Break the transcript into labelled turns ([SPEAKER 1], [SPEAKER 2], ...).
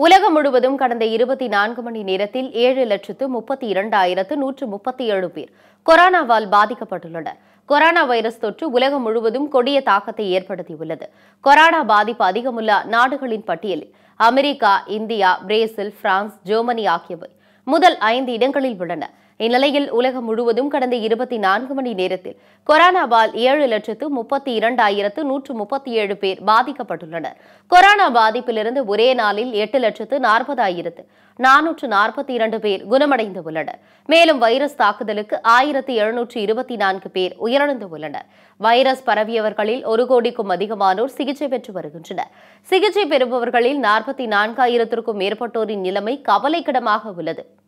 [SPEAKER 1] உலகம் முழுவதும் கடந்த இருபத்தி நான்கு மணி நேரத்தில் ஏழு லட்சத்து முப்பத்தி இரண்டாயிரத்து நூற்று முப்பத்தி ஏழு பேர் கொரோனாவால் பாதிக்கப்பட்டுள்ளனர் கொரோனா வைரஸ் தொற்று உலகம் முழுவதும் கொடிய தாக்கத்தை ஏற்படுத்தியுள்ளது கொரோனா பாதிப்பு அதிகமுள்ள நாடுகளின் பட்டியலில் America India Brazil France Germany ஆகியவை முதல் ஐந்து இடங்களில் உள்ளன இந்நிலையில் உலகம் முழுவதும் கடந்த இருபத்தி நான்கு மணி நேரத்தில் கொரோனாவால் ஏழு லட்சத்து முப்பத்தி இரண்டாயிரத்து நூற்று முப்பத்தி ஏழு பேர் பாதிக்கப்பட்டுள்ளனர் கொரோனா பாதிப்பிலிருந்து ஒரே நாளில் எட்டு லட்சத்து நாற்பதாயிரத்து நானூற்று நாற்பத்தி இரண்டு பேர் குணமடைந்து உள்ளனர் மேலும் வைரஸ் தாக்குதலுக்கு ஆயிரத்து எழுநூற்று இருபத்தி நான்கு பேர் உயிரிழந்து உள்ளனர் வைரஸ் பரவியவர்களில் ஒரு கோடிக்கும் அதிகமானோர் சிகிச்சை பெற்று வருகின்றனர் சிகிச்சை பெறுபவர்களில் நாற்பத்தி நான்காயிரத்திற்கும் மேற்பட்டோரின் நிலைமை கவலைக்கிடமாக உள்ளது